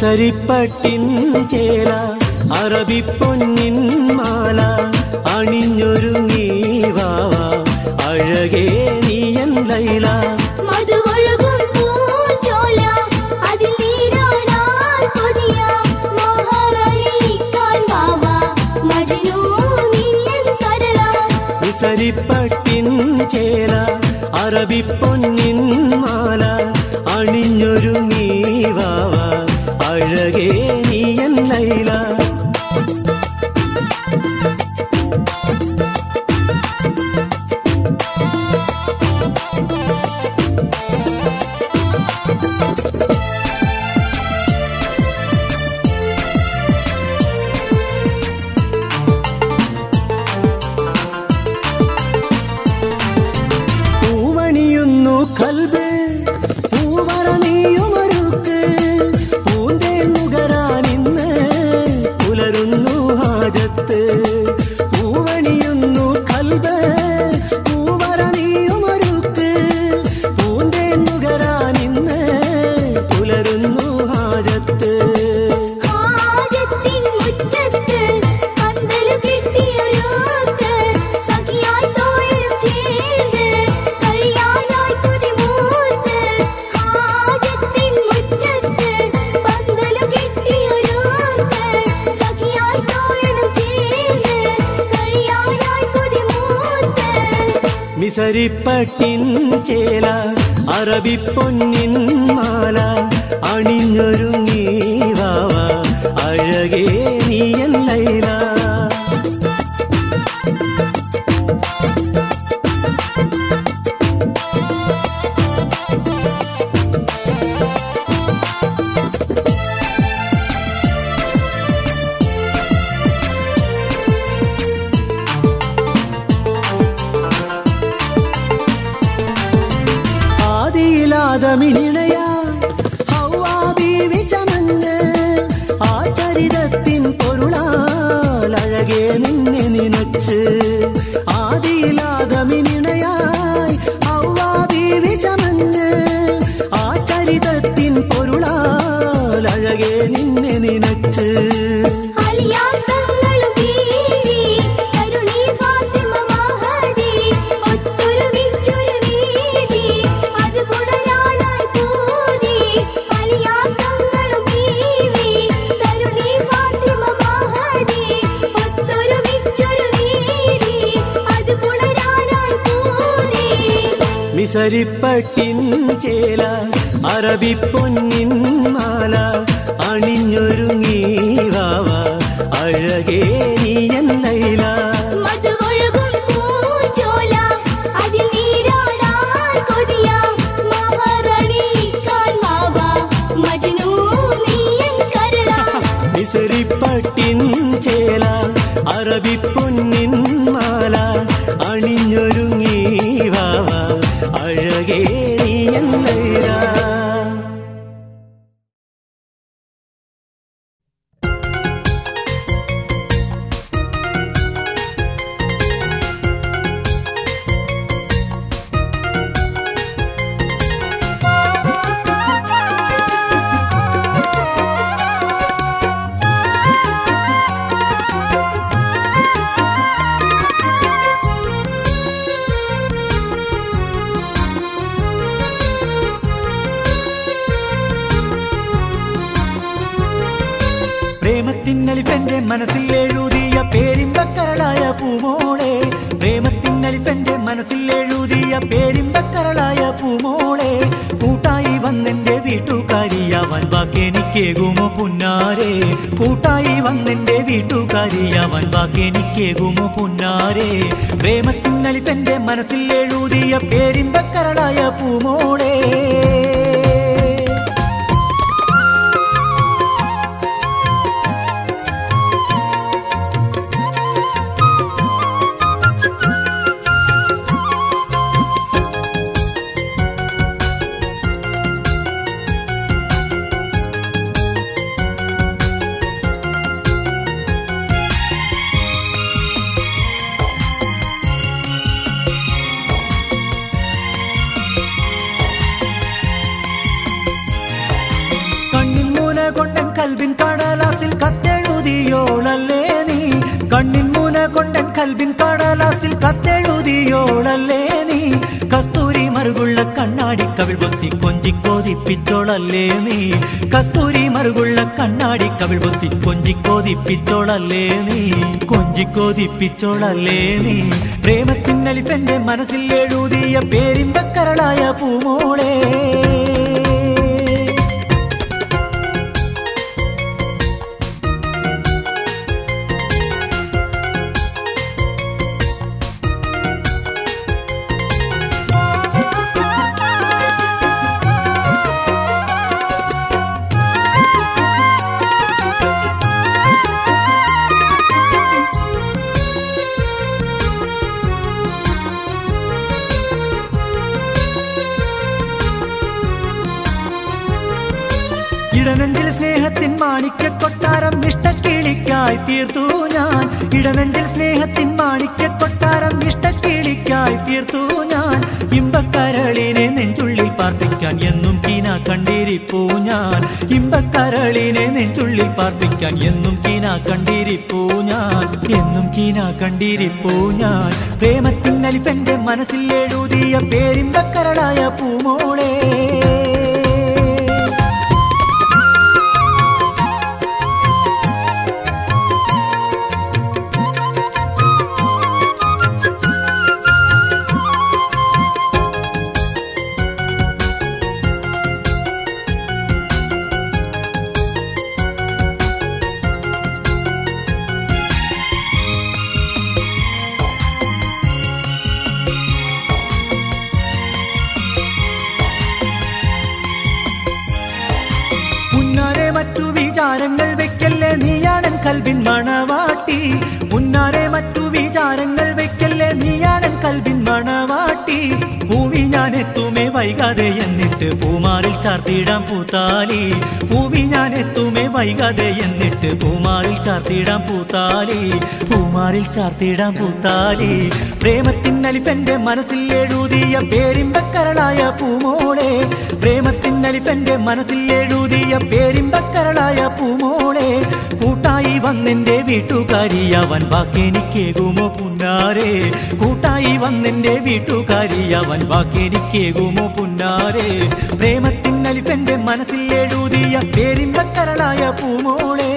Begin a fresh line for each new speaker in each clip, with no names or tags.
മിസരിപ്പട്ടിൻ ചേല അറബിപ്പൊന്നിൻ മാല അണിഞ്ഞൊരുങ്ങി വാവ അഴകേ നീയൻ ലൈല
മധുവൊഴുകും പൂഞ്ചോല, അതിൽ നീരാടാൻ കൊതിയ മഹാറാണിക്കാൻ വാവ, മജ്നൂ നീയൻ കരളാ.
മിസരിപ്പട്ടിൻ ചേല അറബിപ്പൊന്നിൻ മാല അണിഞ്ഞൊരുങ്ങി വാവ അഴകേ നീയൻ ലൈല പൂവണിയുന്നു കൽബ് പൂവറ നീയുമൊരുക്ക് പൂന്തേൻ നുകരാനിന്ന് പുലരുന്നു ഹാജത്ത് പൂവണിയുന്നു കൽബ് പൂവറ നീയുമൊരുക്ക് പൂന്തേൻ നുകരാനിന്ന് പുലരുന്നു ഹാജത്ത്
ഹാജത്തിൻ മുറ്റത്ത് പന്തല് കെട്ടിയൊരുക്ക്, സഖിയായി തോളിലും ചേർന്ന് കഴിയാനായി കൊതിമൂത്ത്. ഹാജത്തിൻ മുറ്റത്ത് പന്തല് കെട്ടിയൊരുക്ക്, സഖിയായി തോളിലും ചേർന്ന് കഴിയാനായി കൊതിമൂത്ത്.
മിസരിപ്പട്ടിൻ ചേല അറബിപ്പൊന്നിൻ മാല അണിഞ്ഞൊരുങ്ങി വാവ അഴകേ നീയൻ ലൈല ആദിയിലാദമിനിണയ ഹൗവാ ബീവി ചമഞ്ഞ് ആ ചരിതത്തിൻ പൊരുളാൽ അഴകേ നിന്നെ നിനച്ച് ആദിയിലാദമിനിണയായി ഹൗവാ ബീവി ചമഞ്ഞ് ആ ചരിതത്തിൻ പൊരുളാൽ അഴകേ നിന്നെ നിനച്ച്
അലിയാത്തങ്ങളും ബീവി, കരുണി ഫാത്തിമ മഹദി, ഒത്തൊരുമിച്ചൊരു വീതി, അത് പുണരാനായി പൂതി. അലിയാത്തങ്ങളും ബീവി, കരുണി ഫാത്തിമ മഹദി, ഒത്തൊരുമിച്ചൊരു വീതി, അത് പുണരാനായി പൂതി.
മിസരിപ്പട്ടിൻ ചേല അറബിപ്പൊന്നിൻ മാല അണിഞ്ഞൊരുങ്ങി വാവ അഴകേ നീയൻ ലൈല
മധുവൊഴുകും പൂഞ്ചോല, അതിൽ നീരാടാൻ കൊതിയ മഹാറാണിക്കാൻ വാവ, മജ്നൂ നീയൻ കരളാ.
മിസരിപ്പട്ടിൻ ചേല അറബിപ്പൊന്നിൻ മാല അണിഞ്ഞൊരുങ്ങി വാവ അഴകേ നീയൻ ലൈല പ്രേമത്തിന്നലിഫന്റെ മനസ്സിൽ എഴുതിയ പേരിമ്പക്കരളായ പൂമോളെ പ്രേമത്തിന്നലിഫന്റെ മനസ്സിൽ എഴുതിയ പേരിമ്പക്കരളായ പൂമോളെ കൂട്ടായി വന്നെന്റെ വീട്ടുകാരിയാവാൻ വാക്കെനിക്കേകുമോ പുന്നാരെ കൂട്ടായി വന്നെന്റെ വീട്ടുകാരിയാവാൻ വാക്കെനിക്കേകുമോ പുന്നാരെ പ്രേമത്തിന്നലിഫന്റെ മനസ്സിൽ എഴുതിയ പേരിമ്പക്കരളായ പൂമോളെ കവിൾ പൊത്തി കൊഞ്ചിക്കോതിപ്പിച്ചോളല്ലേ നീ കസ്തൂരി മറുകുള്ള കണ്ണാടി കവിൾ പൊത്തി കൊഞ്ചിക്കോതിപ്പിച്ചോളല്ലേ നീ കൊഞ്ചിക്കോതിപ്പിച്ചോളല്ലേ നീ പ്രേമത്തിന്നലിഫന്റെ മനസ്സിൽ എഴുതിയ പേരിമ്പക്കരളായ പൂമോളെ ഇടനെഞ്ചിൽ സ്നേഹത്തിൻ മാണിക്യ കൊട്ടാരം ഇഷ്ടക്കിളിക്കായി തീർത്തു ഞാൻ ഇടനെഞ്ചിൽ സ്നേഹത്തിൻ മാണിക്യ കൊട്ടാരം ഇഷ്ടക്കിളിക്കായി തീർത്തു ഞാൻ ഇമ്പക്കരളിനെ നെഞ്ചുള്ളിൽ പാർപ്പിക്കാൻ എന്നും കീന കണ്ടിരിപ്പൂ ഞാൻ ഇമ്പക്കരളിനെ നെഞ്ചുള്ളിൽ പാർപ്പിക്കാൻ എന്നും കീന കണ്ടിരിപ്പൂ ഞാൻ എന്നും കീന കണ്ടിരിപ്പൂ ഞാൻ പ്രേമത്തിൻ അലിഫന്റെ മനസ്സിൽ എഴുതിയ പേരിമ്പക്കരളായ പൂമോളെ ഉന്നാരെ മറ്റു വിചാരങ്ങൾ വെക്കല്ലേ നീയാണൻ കൽവിൻ മണവാട്ടി ഉന്നാരെ മറ്റു വിചാരങ്ങൾ വെക്കല്ലേ നീയാണൻ കൽവിൻ മണവാട്ടി ഭൂമി ഞാൻ എത്തുമേ വൈകാതെ എന്നിട്ട് പൂമാറിൽ ചാർത്തിടാം പൂത്താലി ഭൂമി ഞാൻ എത്തുമേ വൈകാതെ എന്നിട്ട് പൂമാറിൽ ചാർത്തിടാം പൂത്താലി പൂമാറിൽ ചാർത്തിടാം പൂത്താലി പ്രേമത്തിൻ അലിഫന്റെ മനസ്സിൽ എഴുതിയ പേരിമ്പക്കരളായ പൂമോളെ പ്രേമത്തിൻ അലിഫന്റെ മനസ്സിൽ എഴുതിയ പേരിമ്പക്കരളായ പൂമോളെ കൂട്ടായി വന്നെന്റെ വീട്ടുകാരിയവൻ വാക്കെനിക്കേകുമോ പുന്നാരെ കൂട്ടായി വന്നെന്റെ വീട്ടുകാരിയവൻ വാക്കെനിക്കേകുമോ പുന്നാരെ പ്രേമത്തിൻ അലിഫന്റെ മനസ്സിൽ എഴുതിയ പേരിമ്പക്കരളായ പൂമോളെ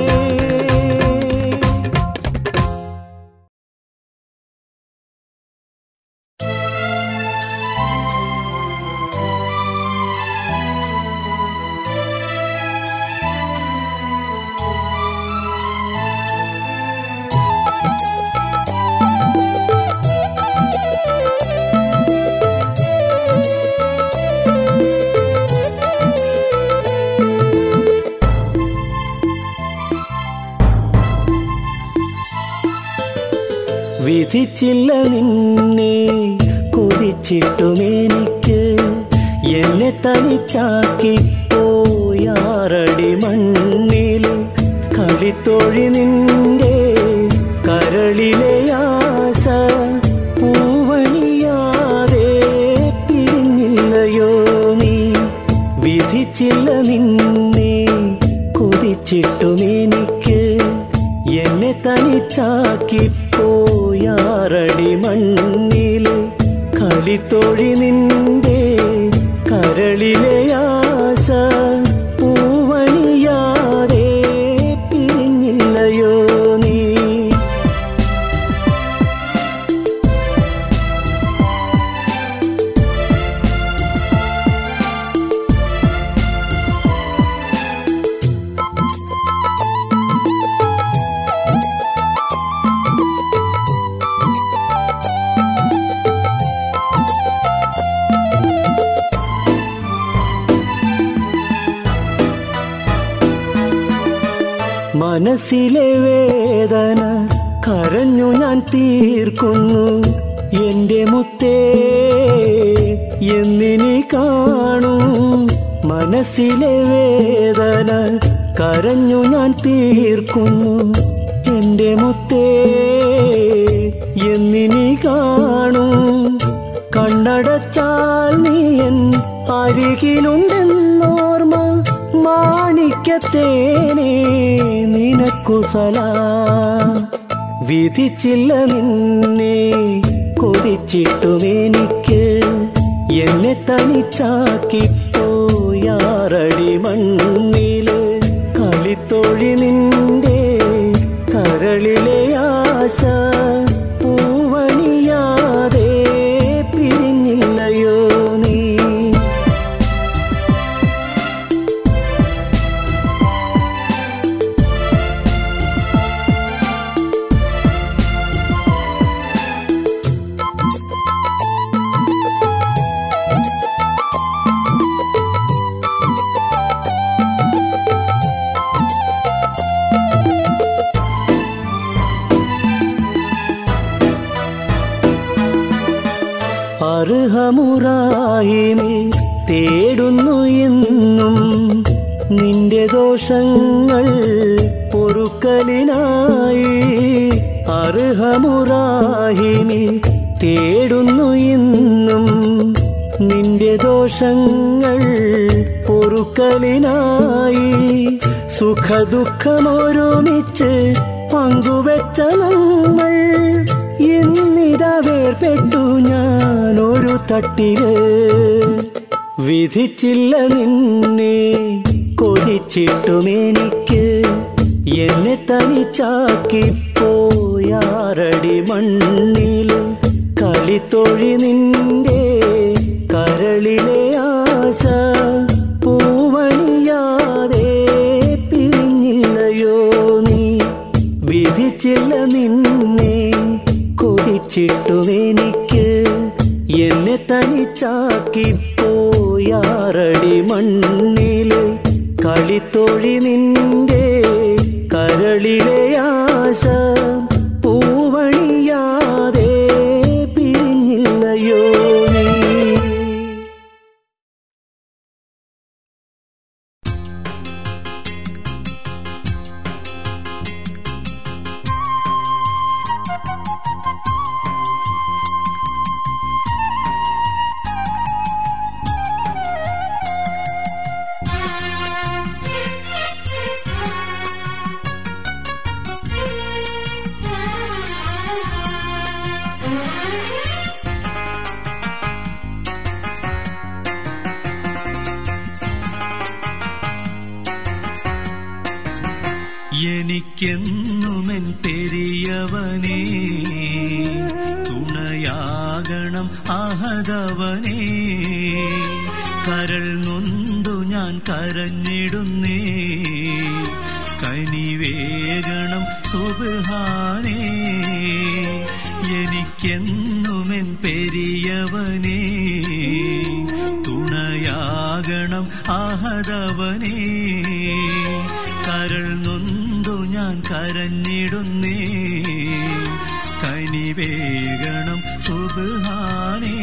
വിധിച്ചില്ല നിന്നെ കൊതിച്ചിട്ടുമെനിക്ക് എന്നെ തനിച്ചാക്കി പോയാറടി മണ്ണിൽ കളിത്തൊഴി നിന്റെ കരളിലെ ആശ പൂവണിയാതെ പിരിഞ്ഞില്ലയോ നീ വിധിച്ചില്ല നിന്നെ കൊതിച്ചിട്ടുമെനിക്ക് എന്നെ തനിച്ചാക്കി പോയാറടി മണ്ണിൽ കളിത്തൊഴി നിന്റെ കരളിലെ ആശ പൂവണിയാതെ പിരിഞ്ഞില്ലയോ നീ മനസ്സിലെ വേദന കരഞ്ഞു ഞാൻ തീർക്കുന്നു എന്റെ മുത്തേ എന്നിനി കാണും മനസ്സിലെ വേദന കരഞ്ഞു ഞാൻ തീർക്കുന്നു എന്റെ മുത്തേ എന്നിനി കാണും കണ്ണടച്ചാൽ നീ എൻ അരികിലുണ്ടെന്നോർമ്മ മാണിക്കത്തേനെ നിനക്കു സലാ വിധിച്ചില്ല നിന്നെ കൊതിച്ചിട്ടും എനിക്ക് എന്നെ തനിച്ചാക്കി പോയാറടി മണ്ണില് കളിത്തൊഴി നിന്റെ കരളിലെ ആശ പൂവണിയാതെ പിരിഞ്ഞില്ലയോ നീ അർഹമുറായിമിൽ തേടുന്നു എന്നും നിന്റെ ദോഷങ്ങൾ പൊറുക്കലിനായി അർഹമുറാഹിമിൽ തേടുന്നു എന്നും നിന്റെ ദോഷങ്ങൾ പൊറുക്കലിനായി സുഖദുഃഖമൊരുമിച്ച് പങ്കുവെച്ച നമ്മൾ എന്നിതാ വേർപെട്ടു ഞാൻ ഒരു തട്ടില് വിധിച്ചില്ല നിന്നെ കൊതിച്ചിട്ടുമെനിക്ക് എന്നെ തനിച്ചാക്കി പോയാറടി മണ്ണില് കളിത്തൊഴി നിന്റെ കരളിലെ ആശ പൂവണിയാതെ പിരിഞ്ഞില്ലയോ നീ വിധിച്ചില്ല നിന്നെ കൊതിച്ചിട്ടുമെനിക്ക് എന്നെ തനിച്ചാക്കി പോയാറടി മണ്ണില് കളിത്തൊഴി നിന്റെ കരളിലെ ആശ പൂവണിയാതെ പിരിഞ്ഞില്ലയോ നീ
എനിക്കെന്നുമെൻ പെരിയവനേ തുണയാകണം അഹതവനേ കരൾ നൊന്തു ഞാൻ കരഞ്ഞിടുന്നേ കനിവേകണം സുബാനേ എനിക്കെന്നുമെൻ പെരിയവനേ തുണയാകണം അഹതവനേ കരൾ നൊന്തു ഞാൻ കരഞ്ഞിടുന്നേ കനിവേകണം സുബാനേ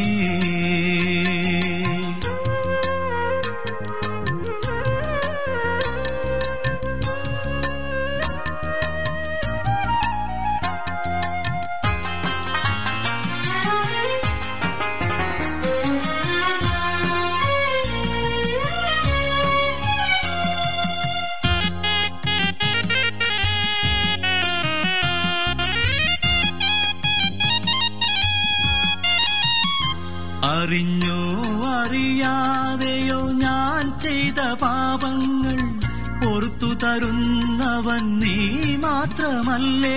അറിഞ്ഞോ അറിയാതെയോ ഞാൻ ചെയ്ത പാപങ്ങൾ പൊറത്തു തരുന്നവൻ നീ മാത്രമല്ലേ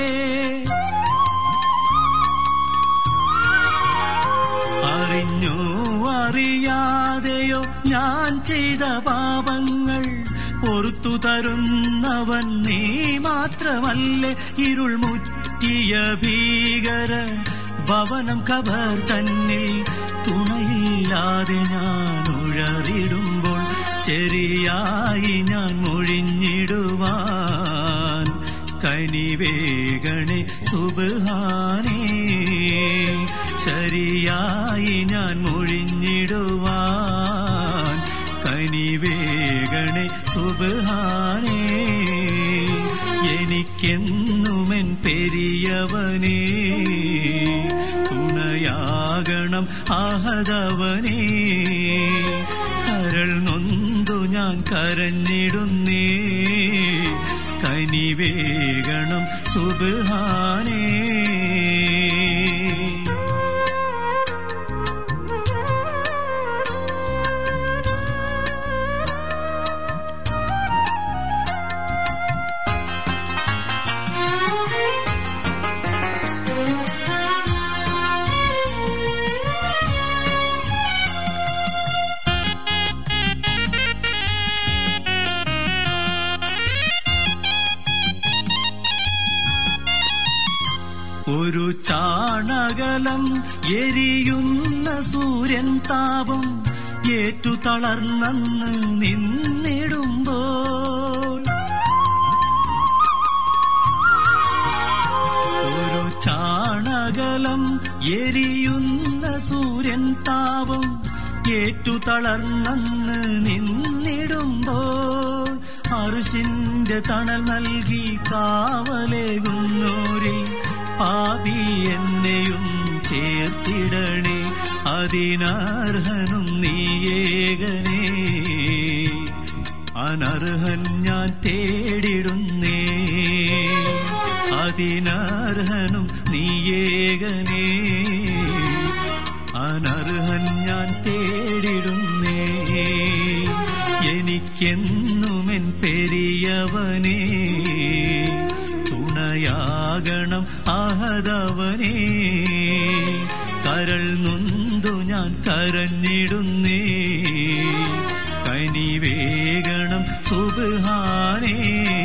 അറിഞ്ഞോ അറിയാതെയോ ഞാൻ ചെയ്ത പാപങ്ങൾ പൊറത്തു തരുന്നവൻ നീ മാത്രമല്ലേ ഇരുൾ മുറ്റിയ ഭീകര ഭവനം കബർ തന്നിൽ തുണയില്ലാതെ ഞാൻ ഉഴറിടുമ്പോൾ ശരിയായി ഞാൻ മൊഴിഞ്ഞിടുവാൻ കനിവേഗണേ സുബാനേ ശരിയായി ഞാൻ മൊഴിഞ്ഞിടുവാൻ കനിവേഗണേ സുബാനേ എനിക്കെന്നുമെൻ പെരിയവനേ തുണയാകണം ആഹതവനേ കരൾ നൊന്തു ഞാൻ കരഞ്ഞിടുന്നേ കനിവേഗണം സുബാനേ ഒരു ചാണകലം എരിയുന്ന സൂര്യൻ താപം ഏറ്റു തളർന്നു നിന്നിടുമ്പോൾ ഒരു ചാണകലം എരിയുന്ന സൂര്യൻ താപം ഏറ്റു തളർന്നു നിന്നിടുമ്പോൾ അറുശിന്റെ തണൽ നൽകി കാവലേകുന്നോരിൽ പാപി എന്നെയും ചേർത്തിടണേ അതിനർഹനും നീയേകനേ അനർഹൻ ഞാൻ തേടിടുന്നേ അതിനർഹനും നീയേകനേ അനർഹൻ ഞാൻ തേടിടുന്നേ എനിക്കെന്നുമെൻ പെരിയവനേ തുണയാകണം അഹതവനേ കരൾ നൊന്തു ഞാൻ കരഞ്ഞിടുന്നേ കനിവേഗണം സുബാനേ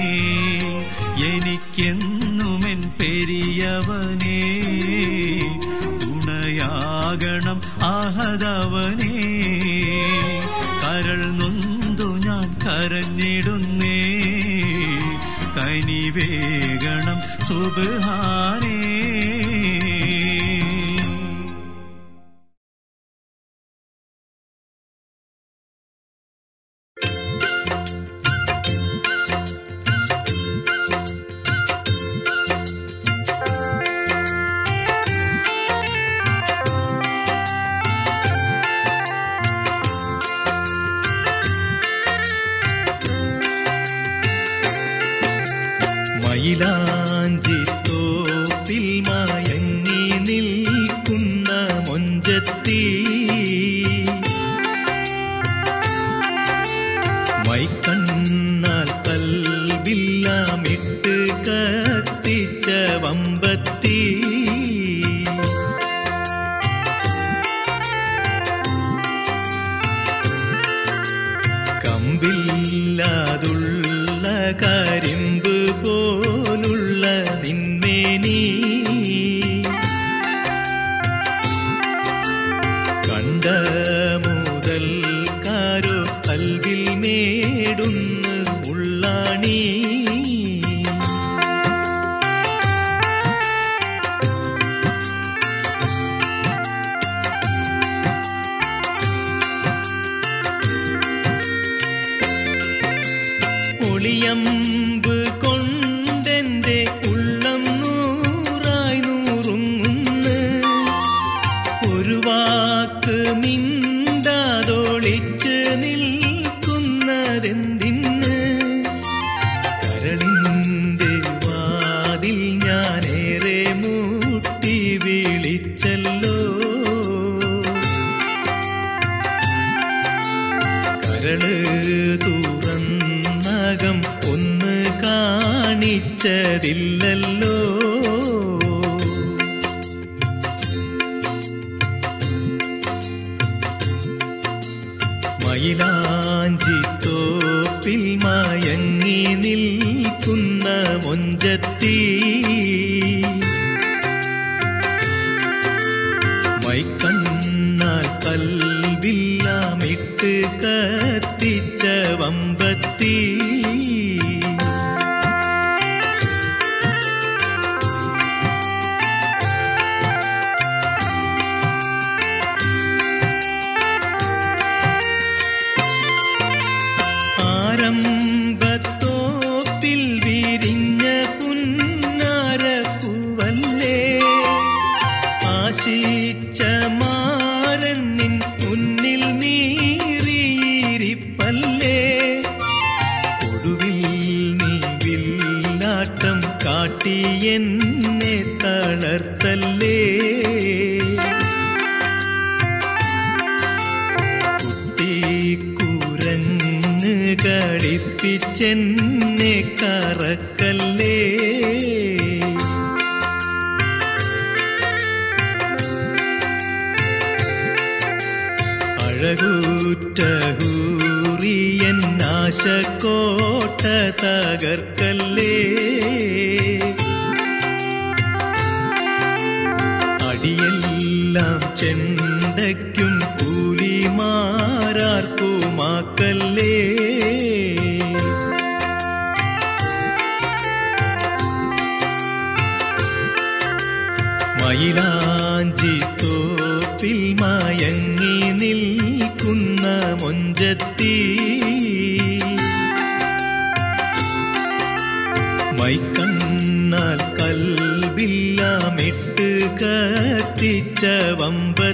എനിക്കെന്നുമെൻ പെരിയവനേ തുണയാകണം അഹതവനേ കരൾ നൊന്തു ഞാൻ കരഞ്ഞിടുന്നേ കനിവേഗണം സുബാനേ
മയിലാഞ്ചി തോപ്പിൽ മയങ്ങി നിൽക്കുന്ന മൊഞ്ചത്തി മൈക്കണ്ണാൽ കൽവില്ലാമിട്ട് കത്തിച്ച വമ്പത്തി കമ്പില്ലാതുള്ള കരിമ്പ് പോലുള്ള നിന്മേനി കണ്ട മുതൽ കാരോ കൽവിൽ മേടുന്ന് ഉള്ളാണി ഒളിയമ്പ് കൊണ്ടെന്റെ ഉള്ളം നൂറായി നൂറുങ്ങുന്ന് ഒരു വാക്ക് മിണ്ടാതൊളിച്ച് നിൽക്കുന്നതെന്തിന് കരളിന്റെ വാതിൽ ഞാനേറെ മൂട്ടി വിളിച്ചല്ലോ കരള് തുറന്നകം ഒന്ന് കാണിച്ചതില്ലല്ലോ മയിലാഞ്ചി തോപ്പിൽ മയങ്ങി നിൽക്കുന്ന മൊഞ്ചത്തി മൈക്കണ്ണാൽ കൽവില്ലാമിട്ട് കത്തിച്ച വമ്പത്തി ആരംഭത്തോപ്പിൽ വിരിഞ്ഞ പുന്നാരപ്പൂവല്ലേ ആശിച്ച മാരണ്ണിൻ മുന്നിൽ നീറിയിരിപ്പല്ലേ ഒടുവിൽ നീ വില്ലാട്ടം കാട്ടി എന്നെ തളർത്തല്ലേ കുത്തിക്കുരങ്ങ് കളിപ്പിച്ചെന്നെ കറക്കല്ലേ അഴകൂറ്റഹൂറിയൻ ആശക്കോട്ട തകർക്കല്ലേ ചെണ്ടയ്ക്കും കൂലിമാരാർക്കുമാക്കല്ലേ മയിലാഞ്ചി തോപ്പിൽ മയങ്ങി നിൽക്കുന്ന മൊഞ്ചത്തി മൈക്കണ്ണാൽ കൽവില്ലാമിട്ട് കത്തിച്ച വമ്പത്തി